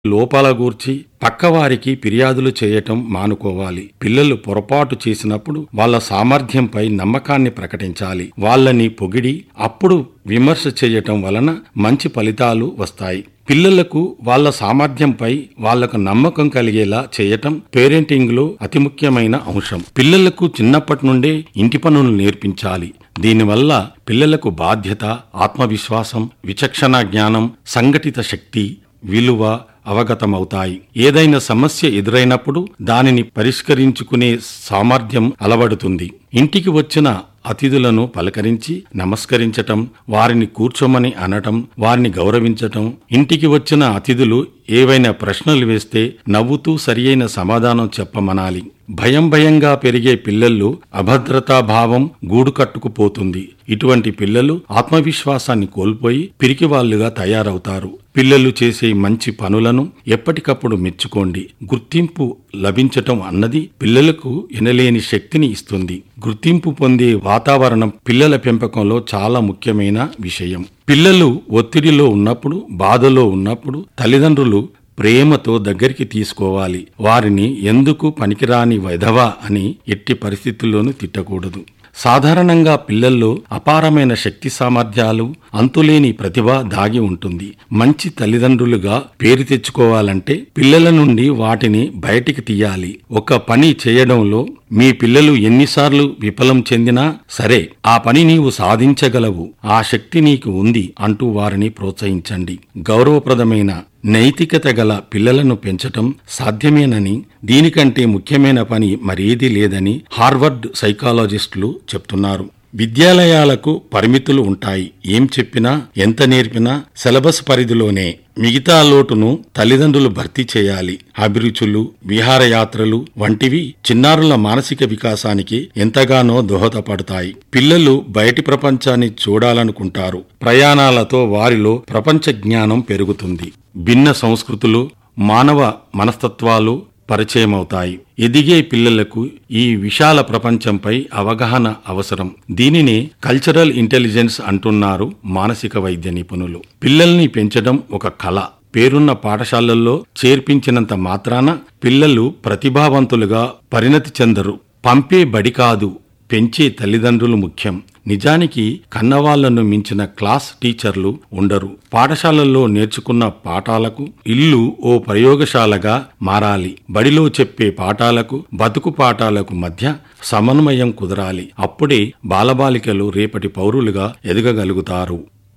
లోపాల గూర్చి పక్కవారికి ఫిర్యాదులు చేయటం మానుకోవాలి పిల్లలు పొరపాటు చేసినప్పుడు వాళ్ళ సామర్థ్యంపై నమ్మకాన్ని ప్రకటించాలి వాళ్ళని పొగిడి అప్పుడు విమర్శ చేయటం వలన మంచి ఫలితాలు వస్తాయి పిల్లలకు వాళ్ళ సామర్థ్యంపై వాళ్లకు నమ్మకం కలిగేలా చేయటం పేరెంటింగ్లో అతి ముఖ్యమైన అంశం పిల్లలకు చిన్నప్పటి నుండే ఇంటి పనులు నేర్పించాలి దీనివల్ల పిల్లలకు బాధ్యత ఆత్మవిశ్వాసం విచక్షణ జ్ఞానం సంఘటిత శక్తి విలువ అవగతమవుతాయి ఏదైనా సమస్య ఎదురైనప్పుడు దానిని పరిష్కరించుకునే సామర్థ్యం అలవడుతుంది ఇంటికి వచ్చిన అతిథులను పలకరించి నమస్కరించటం వారిని కూర్చోమని అనటం వారిని గౌరవించటం ఇంటికి వచ్చిన అతిథులు ఏవైనా ప్రశ్నలు వేస్తే నవ్వుతూ సరియైన సమాధానం చెప్పమనాలి భయం భయంగా పెరిగే పిల్లల్లో అభద్రతా భావం గూడు కట్టుకుపోతుంది ఇటువంటి పిల్లలు ఆత్మవిశ్వాసాన్ని కోల్పోయి పిరికివాళ్లుగా తయారవుతారు పిల్లలు చేసే మంచి పనులను ఎప్పటికప్పుడు మెచ్చుకోండి గుర్తింపు లభించటం అన్నది పిల్లలకు ఎనలేని శక్తిని ఇస్తుంది గుర్తింపు పొందే వాతావరణం పిల్లల పెంపకంలో చాలా ముఖ్యమైన విషయం పిల్లలు ఒత్తిడిలో ఉన్నప్పుడు బాధలో ఉన్నప్పుడు తల్లిదండ్రులు ప్రేమతో దగ్గరికి తీసుకోవాలి వారిని ఎందుకు పనికిరాని వెధవా అని ఎట్టి పరిస్థితుల్లోనూ తిట్టకూడదు సాధారణంగా పిల్లల్లో అపారమైన శక్తి సామర్థ్యాలు అంతులేని ప్రతిభ దాగి ఉంటుంది మంచి తల్లిదండ్రులుగా పేరు తెచ్చుకోవాలంటే పిల్లల నుండి వాటిని బయటికి తీయాలి ఒక పని చేయడంలో మీ పిల్లలు ఎన్నిసార్లు విఫలం చెందినా సరే ఆ పని నీవు సాధించగలవు ఆ శక్తి నీకు ఉంది అంటూ వారిని ప్రోత్సహించండి గౌరవప్రదమైన నైతికత గల పిల్లలను పెంచటం సాధ్యమేనని దీనికంటే ముఖ్యమైన పని మరేదీ లేదని హార్వర్డ్ సైకాలజిస్టులు చెప్తున్నారు విద్యాలయాలకు పరిమితులు ఉంటాయి ఏం చెప్పినా ఎంత నేర్పినా సిలబస్ పరిధిలోనే మిగతా లోటును తల్లిదండ్రులు భర్తీ చేయాలి అభిరుచులు విహారయాత్రలు వంటివి చిన్నారుల మానసిక వికాసానికి ఎంతగానో దోహదపడతాయి పిల్లలు బయటి ప్రపంచాన్ని చూడాలనుకుంటారు ప్రయాణాలతో వారిలో ప్రపంచ జ్ఞానం పెరుగుతుంది భిన్న సంస్కృతులు మానవ మనస్తత్వాలు పరిచయమవుతాయి ఎదిగే పిల్లలకు ఈ విశాల ప్రపంచంపై అవగాహన అవసరం దీనిని కల్చరల్ ఇంటెలిజెన్స్ అంటున్నారు మానసిక వైద్య నిపుణులు పిల్లల్ని పెంచడం ఒక కళ పేరున్న పాఠశాలల్లో చేర్పించినంత మాత్రాన పిల్లలు ప్రతిభావంతులుగా పరిణతి చెందరు పంపే బడి కాదు పెంచే తల్లిదండ్రులు ముఖ్యం నిజానికి కన్నవాళ్లను మించిన క్లాస్ టీచర్లు ఉండరు పాఠశాలల్లో నేర్చుకున్న పాఠాలకు ఇల్లు ఓ ప్రయోగశాలగా మారాలి బడిలో చెప్పే పాఠాలకు బతుకు పాఠాలకు మధ్య సమన్వయం కుదరాలి అప్పుడే బాలబాలికలు రేపటి పౌరులుగా ఎదగగలుగుతారు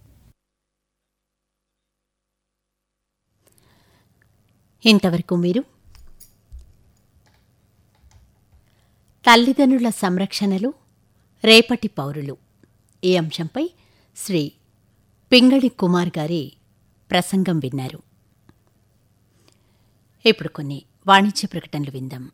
ఇంతవరకు మీరు తల్లిదండ్రుల సంరక్షణలు రేపటి పౌరులు ఈ అంశంపై శ్రీ పింగళి కుమార్ గారి ప్రసంగం విన్నారు ఇప్పుడు కొన్ని వాణిజ్య ప్రకటనలు విందాం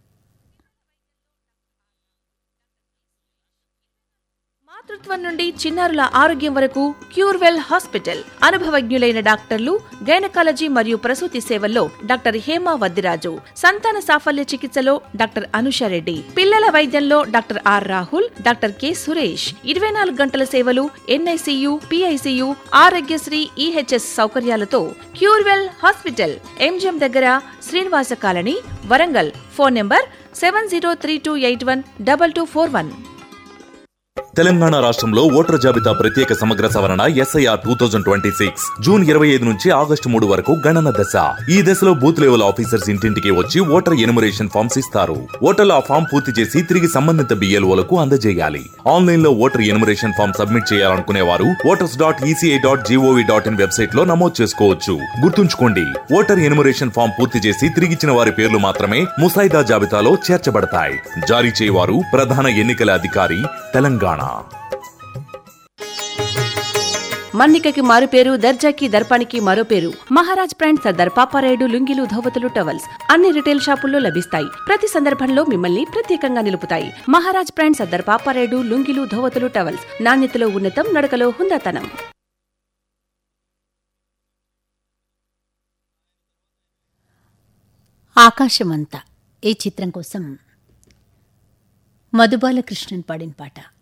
మాతృత్వం నుండి చిన్నారుల ఆరోగ్యం వరకు క్యూర్వెల్ హాస్పిటల్ అనుభవజ్ఞులైన డాక్టర్లు గైనకాలజీ మరియు ప్రసూతి సేవల్లో డాక్టర్ హేమా వద్దిరాజు సంతాన సాఫల్య చికిత్సలో డాక్టర్ అనుషారెడ్డి పిల్లల వైద్యంలో doctor R Rahul doctor K Suresh ఇరవై నాలుగు గంటల సేవలు ఎన్ఐసియు పిఐసియు ఆరోగ్యశ్రీ ఈహెచ్ఎస్ సౌకర్యాలతో క్యూర్వెల్ హాస్పిటల్ ఎంజిఎం దగ్గర Srinivasa colony Warangal phone number seven zero three two eight one double two four one Telangana రాష్ట్రంలో ఓటర్ జాబితా ప్రత్యేక సమగ్ర సవరణ SIR two thousand twenty six June ఇరవై ఐదు నుంచి ఆగస్టు మూడు వరకు గణన దశ ఈ దశలో బూత్ లెవెల్ ఆఫీసర్స్ ఇంటింటికి వచ్చి ఓటర్ ఎనుమరేషన్ ఫామ్స్ ఇస్తారు ఓటర్లు ఆ ఫామ్ పూర్తి చేసి తిరిగి సంబంధిత బిఎల్ఓలకు అందజేయాలి ఆన్లైన్ లో ఓటర్ ఎనుమరేషన్ ఫామ్ సబ్మిట్ చేయాలనుకునే వారు voters dot ECI dot gov dot in website లో నమోదు చేసుకోవచ్చు గుర్తుంచుకోండి ఓటర్ ఎనుమరేషన్ ఫామ్ పూర్తి చేసి తిరిగిచ్చిన వారి పేర్లు మాత్రమే ముసాయిదా జాబితాలో చేర్చబడతాయి జారీ చేయవారు ప్రధాన ఎన్నికల అధికారి తెలంగాణ మన్నికకి మారు పేరు దర్జాకి దర్పానికి మరో పేరు మహారాజ్ బ్రాండ్ సర్దార్ పాపారాయుడు లుంగిలు ధోవతులు టవల్స్ అన్ని రిటైల్ షాపుల్లో లభిస్తాయి ప్రతి సందర్భంలో మిమ్మల్ని ప్రత్యేకంగా నిలుపుతాయి మహారాజ్ బ్రాండ్ సర్దార్ పాపారాయుడు లుంగిలు ధోవతులు టవల్స్ నాణ్యతలో ఉన్నతం నడకలో హుందాతనం ఆకాశమంతా ఈ చిత్రం కోసం మధుబాలకృష్ణన్ పాడిన పాట